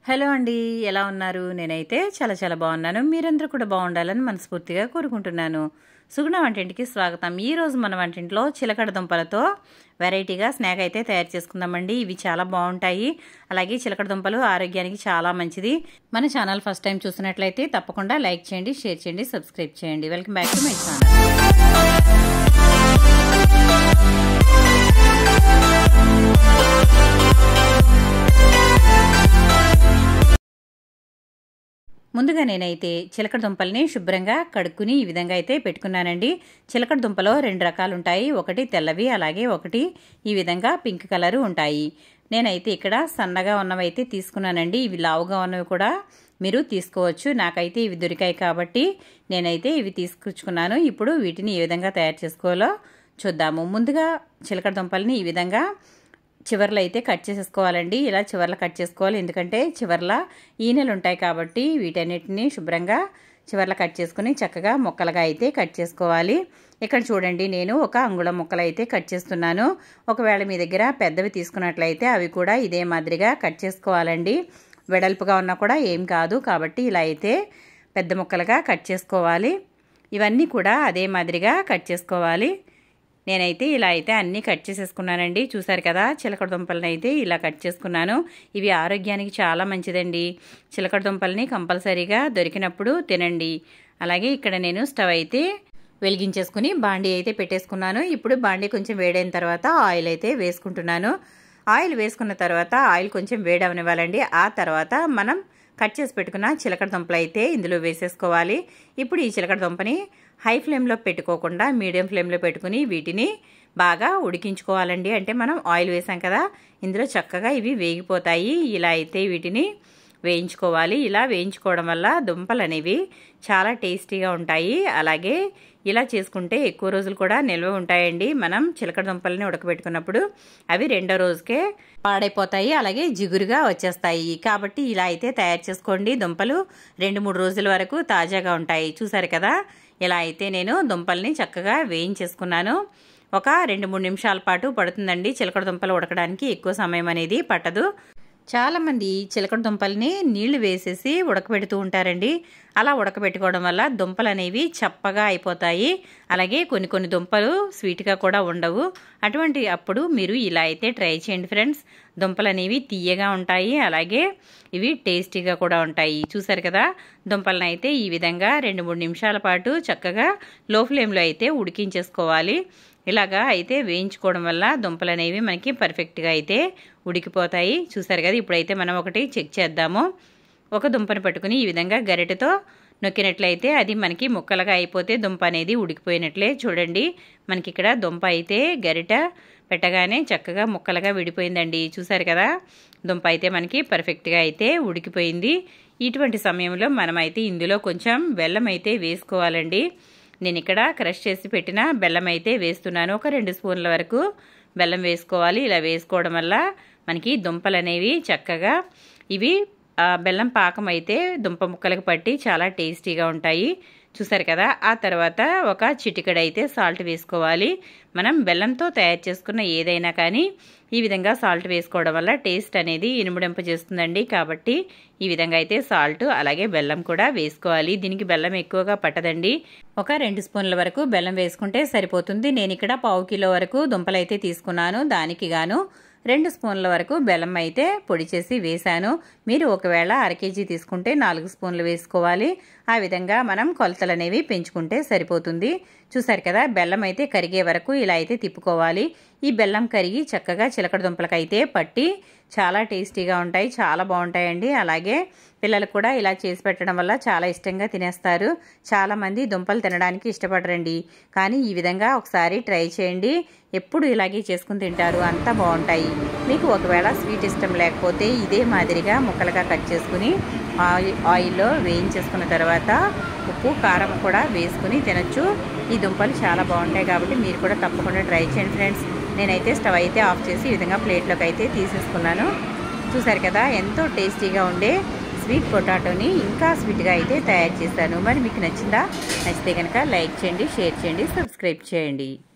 hello అండి ఎలా ఉన్నారు నేనైతే చాలా చాలా బాగున్నాను మీరందరూ కూడా బాగుండాలని మనస్ఫూర్తిగా కోరుకుంటున్నాను సుగుణ వంటింటికి స్వాగతం ఈ రోజు మన వంటింట్లో చిలకడ దుంపలతో వెరైటీగా స్నాక్ అయితే తయారు చేసుకుందామండి ఇవి చాలా బాగుంటాయి అలాగే చిలకడ దుంపలు ఆరోగ్యానికి చాలా మంచిది మన ఛానల్ ఫస్ట్ టైం చూసినట్లయితే తప్పకుండా లైక్ చేయండి షేర్ చేయండి సబ్స్క్రైబ్ చేయండి welcome back to my channel ముందుగా నేనైతే చిలకడ దుంపల్ని శుభ్రంగా కడుక్కుని ఈ విధంగా అయితే పెట్టుకున్నానండి చిలకడ దుంపలో రెండు రకాలు ఉంటాయి ఒకటి తెల్లవి అలాగే ఒకటి ఈ విధంగా పింక్ కలరు ఉంటాయి నేనైతే ఇక్కడ సన్నగా ఉన్నవైతే తీసుకున్నానండి ఇవి లావుగా ఉన్నవి కూడా మీరు తీసుకోవచ్చు నాకైతే ఇవి దొరికాయి కాబట్టి నేనైతే ఇవి తీసుకొచ్చుకున్నాను ఇప్పుడు వీటిని ఏ విధంగా తయారు చేసుకోవాలో చూద్దాము ముందుగా చిలకడ దుంపల్ని ఈ విధంగా చివర్లో అయితే కట్ చేసేసుకోవాలండి ఇలా చివర్లో కట్ చేసుకోవాలి ఎందుకంటే చివర్ల ఈనెలు ఉంటాయి కాబట్టి వీటన్నిటిని శుభ్రంగా చివర్లో కట్ చేసుకుని చక్కగా ముక్కలుగా అయితే కట్ చేసుకోవాలి ఇక్కడ చూడండి నేను ఒక అంగుళం ముక్కలు అయితే కట్ చేస్తున్నాను ఒకవేళ మీ దగ్గర పెద్దవి తీసుకున్నట్లయితే అవి కూడా ఇదే మాదిరిగా కట్ చేసుకోవాలండి వెడల్పుగా ఉన్నా కూడా ఏం కాదు కాబట్టి ఇలా అయితే పెద్ద ముక్కలుగా కట్ చేసుకోవాలి ఇవన్నీ కూడా అదే మాదిరిగా కట్ చేసుకోవాలి నేనైతే ఇలా అయితే అన్నీ కట్ చేసేసుకున్నానండి చూసారు కదా చిలకడ దుంపలని అయితే ఇలా కట్ చేసుకున్నాను ఇవి ఆరోగ్యానికి చాలా మంచిదండి చిలకడ దుంపల్ని కంపల్సరీగా దొరికినప్పుడు తినండి అలాగే ఇక్కడ నేను స్టవ్ అయితే వెలిగించేసుకుని బాండీ అయితే పెట్టేసుకున్నాను ఇప్పుడు బాండీ కొంచెం వేడైన తర్వాత ఆయిల్ అయితే వేసుకుంటున్నాను ఆయిల్ వేసుకున్న తర్వాత ఆయిల్ కొంచెం వేడవనివ్వాలండి ఆ తర్వాత మనం కట్ చేసి పెట్టుకున్న చిలకడ దుంపలు అయితే ఇందులో వేసేసుకోవాలి ఇప్పుడు ఈ చిలకడ దుంపని హై ఫ్లేమ్లో పెట్టుకోకుండా మీడియం ఫ్లేమ్లో పెట్టుకుని వీటిని బాగా ఉడికించుకోవాలండి అంటే మనం ఆయిల్ వేసాం కదా ఇందులో చక్కగా ఇవి వేగిపోతాయి ఇలా అయితే వీటిని వేయించుకోవాలి ఇలా వేయించుకోవడం వల్ల దుంపలు అనేవి చాలా టేస్టీగా ఉంటాయి అలాగే ఇలా చేసుకుంటే ఎక్కువ రోజులు కూడా నిల్వ ఉంటాయండి మనం చిలకడ దుంపలని ఉడకబెట్టుకున్నప్పుడు అవి రెండో రోజుకే పాడైపోతాయి అలాగే జిగురుగా వచ్చేస్తాయి కాబట్టి ఇలా అయితే తయారు చేసుకోండి దుంపలు రెండు మూడు రోజుల వరకు తాజాగా ఉంటాయి చూసారు కదా ఇలా అయితే నేను దుంపల్ని చక్కగా వేయించేసుకున్నాను ఒక రెండు మూడు నిమిషాల పాటు పడుతుందండి చిలకడ దుంపలు ఉడకడానికి ఎక్కువ సమయం అనేది పట్టదు చాలామంది చిలకడ దుంపల్ని నీళ్లు వేసేసి ఉడకబెడుతూ ఉంటారండి అలా ఉడకబెట్టుకోవడం వల్ల దుంపలు అనేవి చప్పగా అయిపోతాయి అలాగే కొన్ని కొన్ని దుంపలు స్వీట్గా కూడా ఉండవు అటువంటి అప్పుడు మీరు ఇలా అయితే ట్రై చేయండి ఫ్రెండ్స్ దుంపలు అనేవి తీయగా ఉంటాయి అలాగే ఇవి టేస్టీగా కూడా ఉంటాయి చూసారు కదా దుంపలను అయితే ఈ విధంగా రెండు మూడు నిమిషాల పాటు చక్కగా లో ఫ్లేమ్లో అయితే ఉడికించేసుకోవాలి ఇలాగా అయితే వేయించుకోవడం వల్ల దుంపలు అనేవి మనకి పర్ఫెక్ట్గా అయితే ఉడికిపోతాయి చూసారు కదా ఇప్పుడైతే మనం ఒకటి చెక్ చేద్దాము ఒక దుంపను పట్టుకుని ఈ విధంగా గరిటెతో నొక్కినట్లయితే అది మనకి ముక్కలుగా అయిపోతే దుంప అనేది ఉడికిపోయినట్లే చూడండి మనకి ఇక్కడ దుంప అయితే గరిట పెట్టగానే చక్కగా ముక్కలుగా విడిపోయిందండి చూసారు కదా దుంప అయితే మనకి పర్ఫెక్ట్గా అయితే ఉడికిపోయింది ఇటువంటి సమయంలో మనమైతే ఇందులో కొంచెం బెల్లం అయితే వేసుకోవాలండి నేను ఇక్కడ క్రష్ చేసి పెట్టిన బెల్లం అయితే వేస్తున్నాను ఒక రెండు స్పూన్ల వరకు బెల్లం వేసుకోవాలి ఇలా వేసుకోవడం వల్ల మనకి దుంపలు అనేవి చక్కగా ఇవి బెల్లం పాకం అయితే దుంప ముక్కలకు పట్టి చాలా టేస్టీగా ఉంటాయి చూసారు కదా ఆ తర్వాత ఒక చిటికడ అయితే సాల్ట్ వేసుకోవాలి మనం బెల్లంతో తయారు చేసుకున్న ఏదైనా కానీ ఈ విధంగా సాల్ట్ వేసుకోవడం వల్ల టేస్ట్ అనేది ఇనుముడింప చేస్తుందండి కాబట్టి ఈ విధంగా అయితే సాల్ట్ అలాగే బెల్లం కూడా వేసుకోవాలి దీనికి బెల్లం ఎక్కువగా పట్టదండి ఒక రెండు స్పూన్ల వరకు బెల్లం వేసుకుంటే సరిపోతుంది నేను ఇక్కడ పావు కిలో వరకు దుంపలు అయితే తీసుకున్నాను దానికి గాను రెండు స్పూన్ల వరకు బెల్లం అయితే పొడి చేసి వేశాను మీరు ఒకవేళ అర కేజీ తీసుకుంటే నాలుగు స్పూన్లు వేసుకోవాలి ఆ విధంగా మనం కొలతలు అనేవి పెంచుకుంటే సరిపోతుంది చూసారు కదా బెల్లం అయితే కరిగే వరకు ఇలా అయితే తిప్పుకోవాలి ఈ బెల్లం కరిగి చక్కగా చిలకడ దుంపలకైతే పట్టి చాలా టేస్టీగా ఉంటాయి చాలా బాగుంటాయండి అలాగే పిల్లలకు కూడా ఇలా చేసి పెట్టడం వల్ల చాలా ఇష్టంగా తినేస్తారు చాలామంది దుంపలు తినడానికి ఇష్టపడరండి కానీ ఈ విధంగా ఒకసారి ట్రై చేయండి ఎప్పుడు ఇలాగే చేసుకుని తింటారు అంతా బాగుంటాయి మీకు ఒకవేళ స్వీట్ ఇష్టం లేకపోతే ఇదే మాదిరిగా ముక్కలుగా కట్ చేసుకుని ఆయిల్ ఆయిల్లో వేయించేసుకున్న తర్వాత ఉప్పు కారం కూడా వేసుకుని తినచ్చు ఈ దుంపలు చాలా బాగుంటాయి కాబట్టి మీరు కూడా తప్పకుండా ట్రై చేయండి ఫ్రెండ్స్ నేనైతే స్టవ్ అయితే ఆఫ్ చేసి ఈ విధంగా ప్లేట్లోకి అయితే తీసేసుకున్నాను చూసారు కదా ఎంతో టేస్టీగా ఉండే స్వీట్ పొటాటోని ఇంకా స్వీట్గా అయితే తయారు చేశాను మరి మీకు నచ్చిందా నచ్చితే కనుక లైక్ చేయండి షేర్ చేయండి సబ్స్క్రైబ్ చేయండి